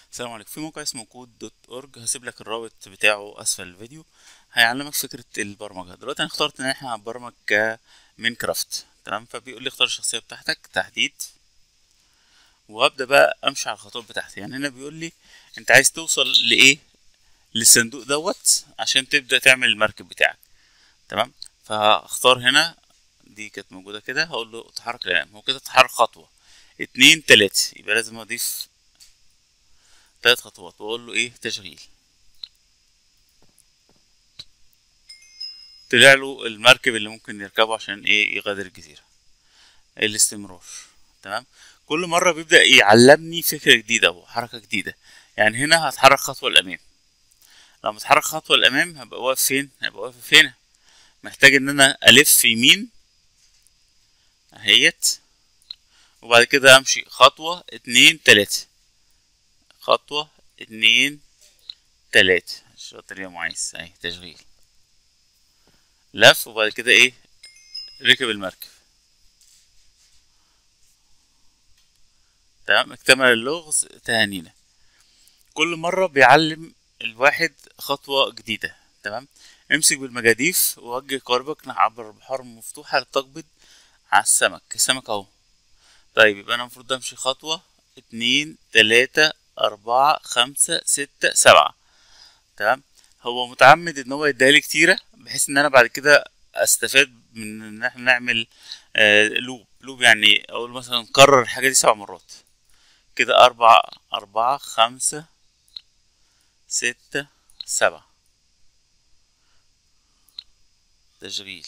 السلام عليكم في موقع اسمه كود دوت اورج هسيب لك الرابط بتاعه اسفل الفيديو هيعلمك فكره البرمجه دلوقتي انا اخترت ان احنا هنبرمج كمينكرافت تمام فبيقول لي اختار الشخصيه بتاعتك تحديد وهبدا بقى امشي على الخطوات بتاعتي يعني هنا بيقول لي انت عايز توصل لايه للصندوق دوت عشان تبدا تعمل المركب بتاعك تمام فهختار هنا دي كانت موجوده كده هقول له تحرك الامام هو كده تحرك خطوه اتنين تلاتة يبقى لازم اضيف تلات خطوات واقول له ايه تشغيل طلع له المركب اللي ممكن يركبه عشان ايه يغادر الجزيرة الاستمرار تمام كل مرة بيبدأ يعلمني فكرة جديدة وحركة جديدة يعني هنا هتحرك خطوة للأمام لما اتحرك خطوة للأمام هبقى واقف فين هبقى واقف هنا محتاج ان انا الف يمين اهيت وبعد كده امشي خطوة اتنين تلاتة خطوة اتنين تلاتة شاطر يا معيز اهي تشغيل لف وبعد كده ايه ركب المركب تمام اكتمل اللغز تهانينا كل مرة بيعلم الواحد خطوة جديدة تمام امسك بالمجاديف ووجه قاربك عبر البحار المفتوحة لتقبض على السمك السمك اهو طيب يبقى انا المفروض امشي خطوة اتنين تلاتة أربعة خمسة ستة سبعة تمام هو متعمد ان هو يديهالي كتيرة بحيث ان انا بعد كده استفاد من ان احنا نعمل آه لوب لوب يعني اقول مثلا نكرر الحاجة دي سبع مرات كده أربعة أربعة خمسة ستة سبعة تشغيل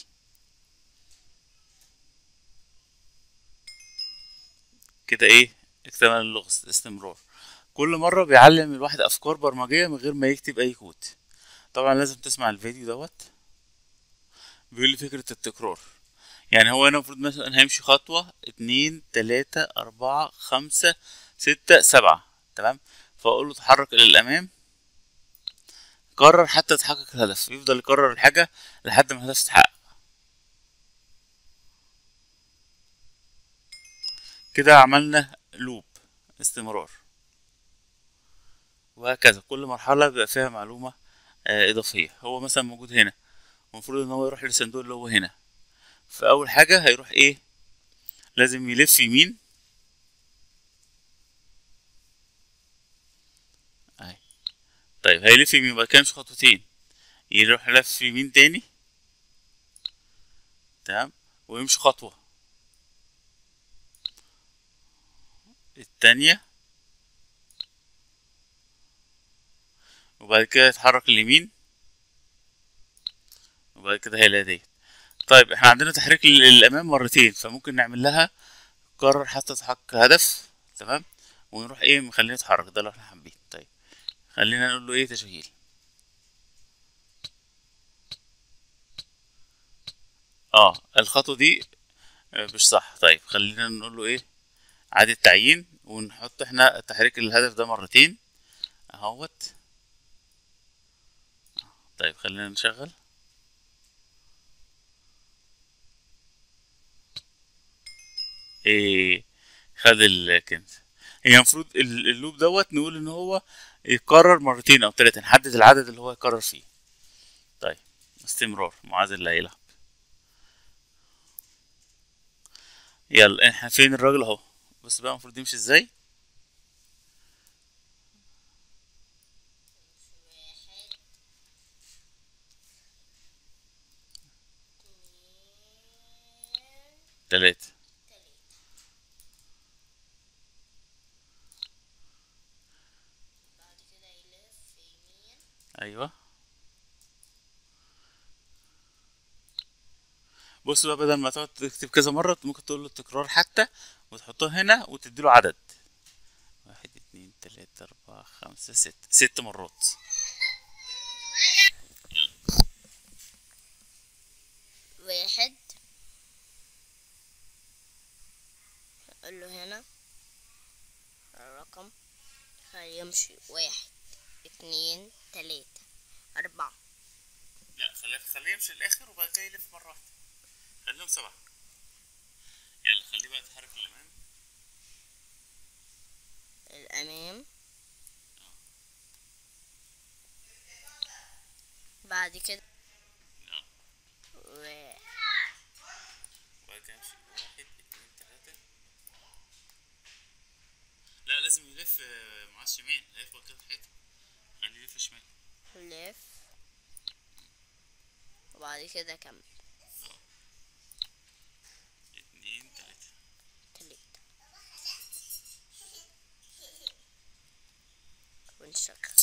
كده ايه اكتمل اللغز استمرار كل مرة بيعلم الواحد أفكار برمجية من غير ما يكتب أي كود طبعا لازم تسمع الفيديو دوت بيقول لي فكرة التكرار يعني هو أنا المفروض مثلا هيمشي خطوة اتنين تلاتة أربعة خمسة ستة سبعة تمام فأقول له تحرك إلى الأمام كرر حتى تحقق الهدف يفضل يكرر الحاجة لحد ما الهدف يتحقق كده عملنا لوب استمرار وهكذا كل مرحلة بيبقى فيها معلومة آه إضافية هو مثلا موجود هنا المفروض إن هو يروح للصندوق اللي هو هنا فأول حاجة هيروح إيه لازم يلف يمين أهي طيب هيلف يمين بعد كده يمشي خطوتين يروح لف يمين تاني تمام ويمشي خطوة التانية وبعد كده يتحرك اليمين وبعد كده هيلاقي ديت طيب احنا عندنا تحريك للامام مرتين فممكن نعمل لها كرر حتى تحقق هدف تمام ونروح ايه مخلينه يتحرك ده لو احنا حابين طيب خلينا نقول له ايه تشغيل اه الخطوة دي مش صح طيب خلينا نقول له ايه عادة تعيين ونحط احنا تحريك الهدف ده مرتين اهوت طيب خلينا نشغل ايه خد الكنز هي المفروض اللوب دوت نقول ان هو يتكرر مرتين او تلاتة نحدد العدد اللي هو يكرر فيه طيب استمرار معاذ اللي هيلعب يلا احنا فين الراجل اهو بص بقى المفروض يمشي ازاي تلاتة بعد كده يلف يمين ايوه بص بقى بدل ما تقعد تكتب كذا مرة ممكن تقول له التكرار حتى وتحطه هنا وتديله عدد واحد اتنين تلاتة أربعة خمسة ستة ست مرات واحد اقول له هنا الرقم هيمشي واحد اتنين تلاتة أربعة لا خليه خليه يمشي للآخر وبعد كده يلف مرة واحدة خليهم سبعة يلا خليه بقى يتحرك للأمام الأمام بعد كده نعم و... وبعد كده امشي واحد اتنين تلاتة لا لازم يلف آه، مع الشمال هيخبط كده في حتة خليه يلف شمال لف وبعد كده كمل اتنين تلاتة تلاتة ونشغل